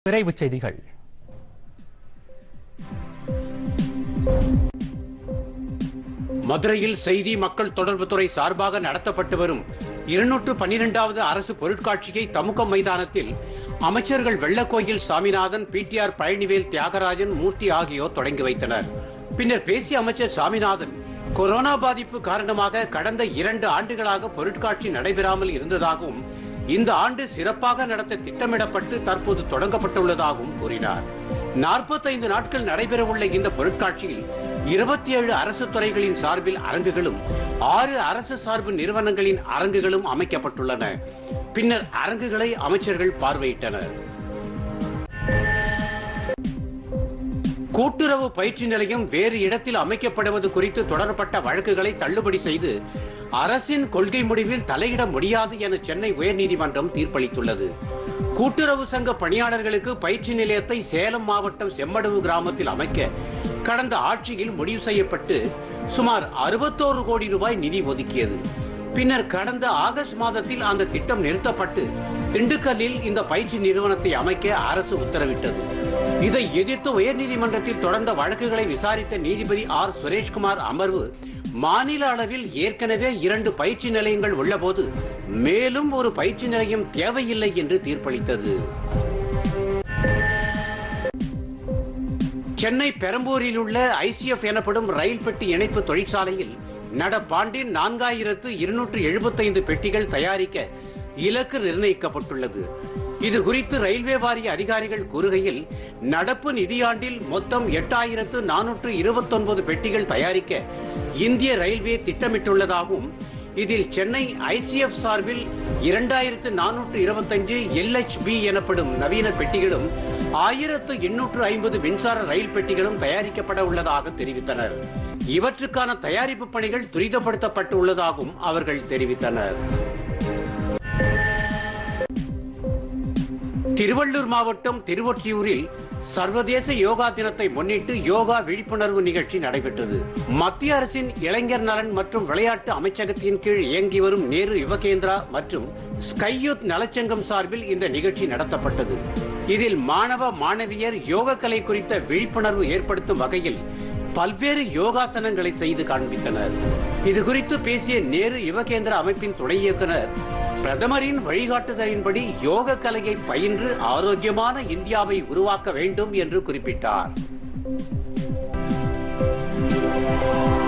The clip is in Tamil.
விரைவுச் செய்திகள் மதுரையில் செய்தி மக்கள் தொடர்பு துறை சார்பாக நடத்தப்பட்டு வரும் இருநூற்று பன்னிரெண்டாவது அரசு பொருட்காட்சியை தமுகம் மைதானத்தில் அமைச்சர்கள் வெள்ளக்கோயில் சாமிநாதன் பிடிஆர் பழனிவேல் தியாகராஜன் மூர்த்தி ஆகியோர் தொடங்கி வைத்தனர் பின்னர் பேசிய அமைச்சர் சாமிநாதன் கொரோனா பாதிப்பு காரணமாக கடந்த இரண்டு ஆண்டுகளாக பொருட்காட்சி நடைபெறாமல் இருந்ததாகவும் இந்த ஆண்டு சிறப்பாக நடத்த திட்டமிடப்பட்டு தற்போது தொடங்கப்பட்டுள்ளதாகவும் கூறினார் நாற்பத்தைந்து நாட்கள் நடைபெறவுள்ள இந்த பொருட்காட்சியில் இருபத்தி ஏழு அரசு துறைகளின் சார்பில் அரங்குகளும் ஆறு அரசு சார்பு நிறுவனங்களின் அரங்குகளும் அமைக்கப்பட்டுள்ளன பின்னர் அரங்குகளை அமைச்சர்கள் பார்வையிட்டனர் கூட்டுறவு பயிற்சி நிலையம் வேறு இடத்தில் அமைக்கப்படுவது குறித்து தொடரப்பட்ட வழக்குகளை தள்ளுபடி செய்து அரசின் கொள்கை முடிவில் தலையிட முடியாது என சென்னை உயர்நீதிமன்றம் தீர்ப்பளித்துள்ளது கூட்டுறவு சங்க பணியாளர்களுக்கு பயிற்சி நிலையத்தை சேலம் மாவட்டம் செம்மடவு கிராமத்தில் அமைக்க கடந்த ஆட்சியில் முடிவு செய்யப்பட்டு சுமார் அறுபத்தோரு கோடி ரூபாய் நிதி ஒதுக்கியது பின்னர் கடந்த ஆகஸ்ட் மாதத்தில் அந்த திட்டம் நிறுத்தப்பட்டு திண்டுக்கல்லில் இந்த பயிற்சி நிறுவனத்தை அமைக்க அரசு உத்தரவிட்டது இதை எதிர்த்து உயர்நீதிமன்றத்தில் தொடர்ந்த வழக்குகளை விசாரித்த நீதிபதி ஆர் சுரேஷ்குமார் அமர்வு மாநில அளவில் ஏற்கனவே இரண்டு பயிற்சி நிலையங்கள் உள்ளபோது மேலும் ஒரு பயிற்சி நிலையம் தேவையில்லை என்று தீர்ப்பளித்தது சென்னை பெரம்பூரில் உள்ள ஐசிஎஃப் எனப்படும் ரயில் பெட்டி இணைப்பு தொழிற்சாலையில் நடப்பாண்டின் நான்காயிரத்து இருநூற்று எழுபத்தைந்து பெட்டிகள் தயாரிக்க இலக்கு நிர்ணயிக்கப்பட்டுள்ளது இது குறித்து ரயில்வே வாரிய அதிகாரிகள் கூறுகையில் நடப்பு நிதியாண்டில் மொத்தம் எட்டாயிரத்து நானூற்று இருபத்தொன்பது பெட்டிகள் தயாரிக்க இந்திய ரயில்வே திட்டமிட்டுள்ளதாகவும் இதில் சென்னை ஐசிஎஃப் சார்பில் இரண்டாயிரத்து நானூற்று இருபத்தஞ்சு எல்ஹெச்பி எனப்படும் நவீன பெட்டிகளும் ஆயிரத்து எண்ணூற்று ஐம்பது மின்சார ரயில் பெட்டிகளும் தயாரிக்கப்பட உள்ளதாக தெரிவித்தனர் இவற்றுக்கான தயாரிப்பு பணிகள் துரிதப்படுத்தப்பட்டு உள்ளதாகவும் அவர்கள் தெரிவித்தனர் திருவள்ளூர் மாவட்டம் திருவொற்றியூரில் சர்வதேச யோகா தினத்தை முன்னிட்டு யோகா விழிப்புணர்வு நிகழ்ச்சி நடைபெற்றது மத்திய அரசின் இளைஞர் நலன் மற்றும் விளையாட்டு அமைச்சகத்தின் கீழ் இயங்கி வரும் நேரு யுவகேந்திரா மற்றும் ஸ்கையூத் நலச்சங்கம் சார்பில் இந்த நிகழ்ச்சி நடத்தப்பட்டது இதில் மாணவ மாணவியர் யோக கலை குறித்த விழிப்புணர்வு ஏற்படுத்தும் வகையில் பல்வேறு யோகாசனங்களை செய்து காண்பித்தனர் இது குறித்து பேசிய நேரு யுவகேந்திர அமைப்பின் துணை இயக்குனர் பிரதமரின் வழிகாட்டுதலின்படி யோக கலையை பயின்று ஆரோக்கியமான இந்தியாவை உருவாக்க வேண்டும் என்று குறிப்பிட்டார்